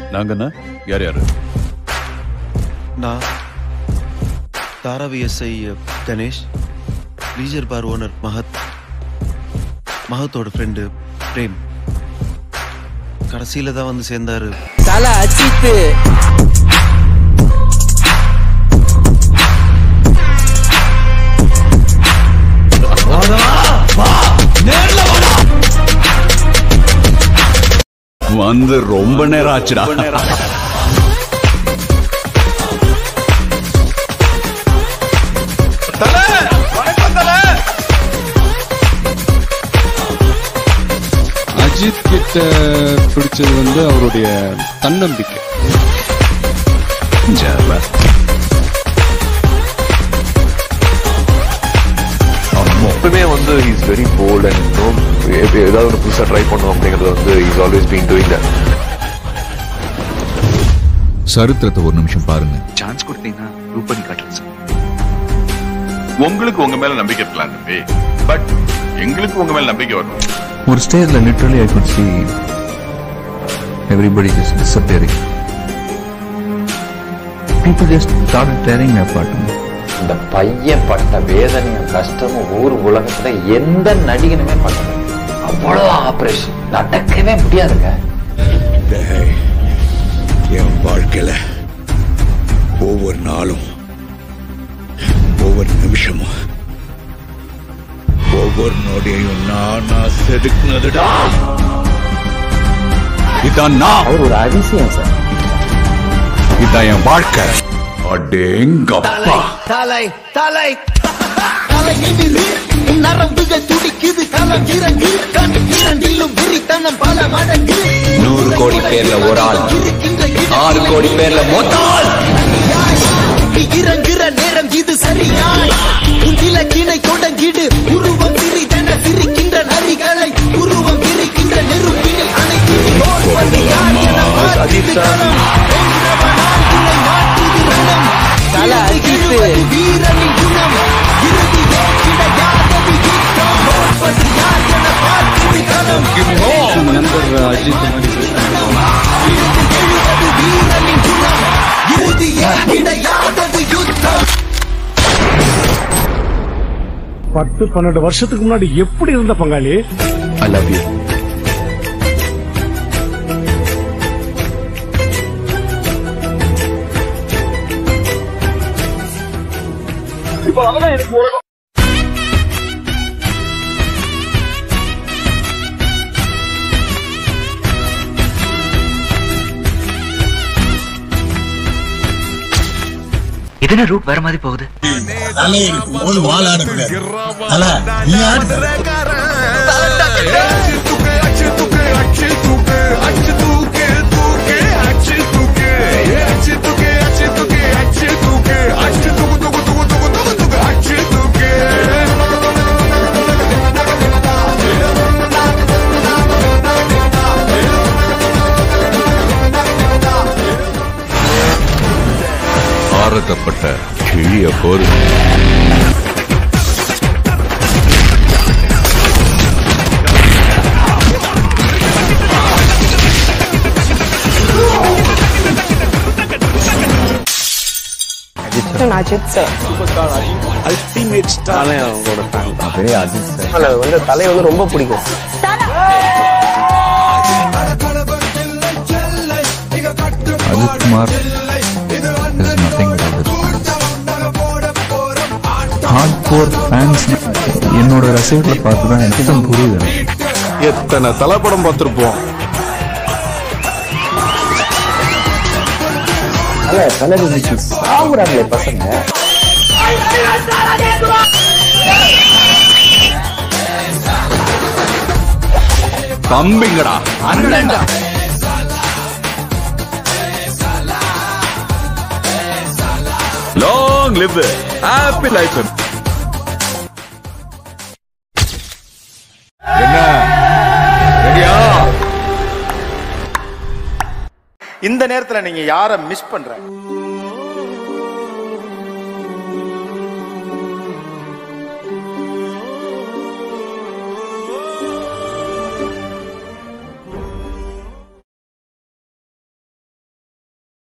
நாங்கண்ணா யார் யாரு நான் Dharavi SI Ganesh leisure bar owner Mahat மஹத்தோட ஃப்ரெண்டு பிரேம் கடைசியில தான் வந்து சேர்ந்தாரு தல அஜித்து வந்து ரொம்ப நேரம் ஆச்சுடா அஜித் கிட்ட பிடிச்சது வந்து அவருடைய தன்னம்பிக்கை ஜாவா. எப்பவுமே வந்து is very bold and no ஏதாவது ஒரு புதுசாக ட்ரை பண்ணும் அப்படிங்கிறது வந்து is always been doing that சரித்திரத்தை ஒரு நிமிஷம் பாருங்க சான்ஸ் கொடுத்தீங்கன்னா ப்ரூவ் பண்ணி காட்டலாம் சார் உங்களுக்கு உங்க மேல நம்பிக்கை இருக்கலாம் தம்பி பட் எங்களுக்கு உங்க மேல நம்பிக்கை வரணும் ஒரு ஸ்டேஜ்ல literally I could see everybody just disappearing people just start tearing my apart இந்த பையன் பட்ட வேதனையும் கஷ்டமும் ஊர் உலகத்துல எந்த நடிகனுமே பண்ணல அவ்வளவு ஆபரேஷன் நடக்கவே முடியாதுங்க என் வாழ்க்கையில ஒவ்வொரு நாளும் ஒவ்வொரு நிமிஷமும் ஒவ்வொரு நொடியையும் நானா செதுக்குனதுடா இதான் நான் அவர் ஒரு அதிசயம் சார் இதான் என் வாழ்க்கை அடேங்கப்பா தலை தலை தலையெதிரு நரம்புகள் துடிக்குது களம் இறங்கு கண் இரண்டிலும் விரித்தனம் பல மடங்கு நூறு கோடி பேர்ல ஒரு ஆள் ஆறு கோடி பேர்ல மொத்தாள் இறங்குற நேரம் இது சரியாய் உன் இலக்கினை தொடங்கிடு உருவம் சிறிதென சிரிக்கின்ற நரிகளை உருவம் விரிக்கின்ற நெருப்பினை அணைத்து தோற்பது யார் என பார்க்குது களம். வென்றவனால் துணை மாற்றுது ரணம். எழுவது வீரனின் குணம் இறுதியே கிடையாதது யுத்தம். தோற்பது யார் என பார்க்குது களம். நண்பர் அஜித் மாதிரி எழுவது வீரனின் குணம் இறுதியே கிடையாதது யுத்தம் பத்து பன்னெண்டு வருஷத்துக்கு முன்னாடி எப்படி இருந்த பங்காளி ஐ லவ் யூ எதுனா ரூட் வேற மாதிரி போகுது ஆரத்தப்பட்ட கிழிய போது அஜித் சார் அல்டிமேட் ஸ்டார் அவங்களோட ஃபேன் அதே அஜித் சார் எனக்கு வந்து தலை வந்து ரொம்ப பிடிக்கும் Ajith Kumar is nothing hardcore fans என்னோட ரசிகர்களை பார்த்து தான் எனக்கு தான் புரியுது எத்தனை தலைப்படம் பார்த்துருப்போம் அல்ல தளபதிக்கு சாவுறாங்களே பசங்க தம்பிங்கடா அண்ணன்டா லாங் லிவ் ஹாப்பி லைஃப் என்ன ரெடியா இந்த நேரத்துல நீங்க யார மிஸ் பண்ற